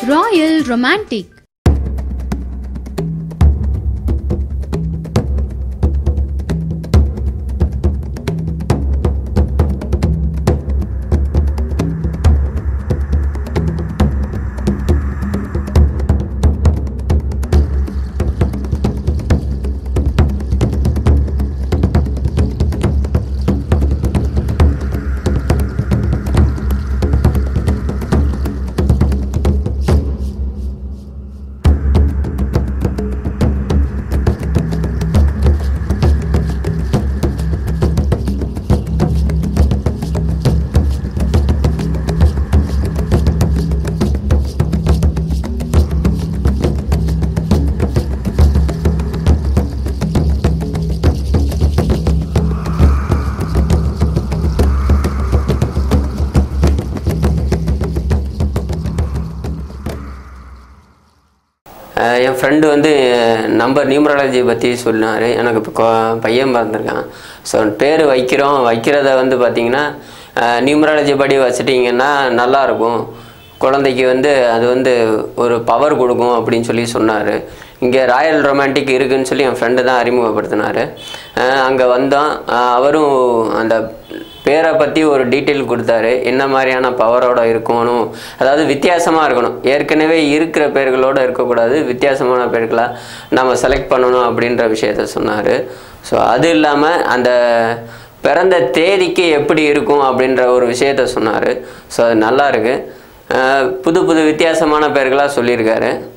Royal Romantic. அஹ் என் friend வந்து நம்பர் நியூமராலஜி பற்றி சொன்னார் எனக்கு இப்போ கொ- பையன் பிறந்திருக்கான் ஸோ பேர் வைக்கிறோம் வைக்கிறத வந்து பார்த்தீங்கன்னா நியூமராலஜி படி வச்சிட்டிங்கன்னா நல்லாயிருக்கும் குழந்தைக்கு வந்து அது வந்து ஒரு பவர் கொடுக்கும் அப்படின்னு சொல்லி சொன்னார் இங்கே ராயல் ரொமான்டிக் இருக்குன்னு சொல்லி என் ஃப்ரெண்டு தான் அறிமுகப்படுத்தினார் அங்கே வந்தோம் அஹ் அவரும் அந்த பேரை பற்றி ஒரு டீட்டெயில் கொடுத்தாரு என்ன மாதிரியான பவரோட இருக்கணும் அதாவது வித்தியாசமாக இருக்கணும் ஏற்கனவே இருக்கிற பேர்களோட இருக்கக்கூடாது வித்தியாசமான பேர்களாக நம்ம செலக்ட் பண்ணணும் அப்படின்ற விஷயத்த சொன்னார் ஸோ அது இல்லாமல் அந்த பிறந்த தேதிக்கு எப்படி இருக்கும் அப்படின்ற ஒரு விஷயத்த சொன்னார் ஸோ அது நல்லா இருக்கு அஹ் புது புது வித்தியாசமான பேர்களாக சொல்லியிருக்காரு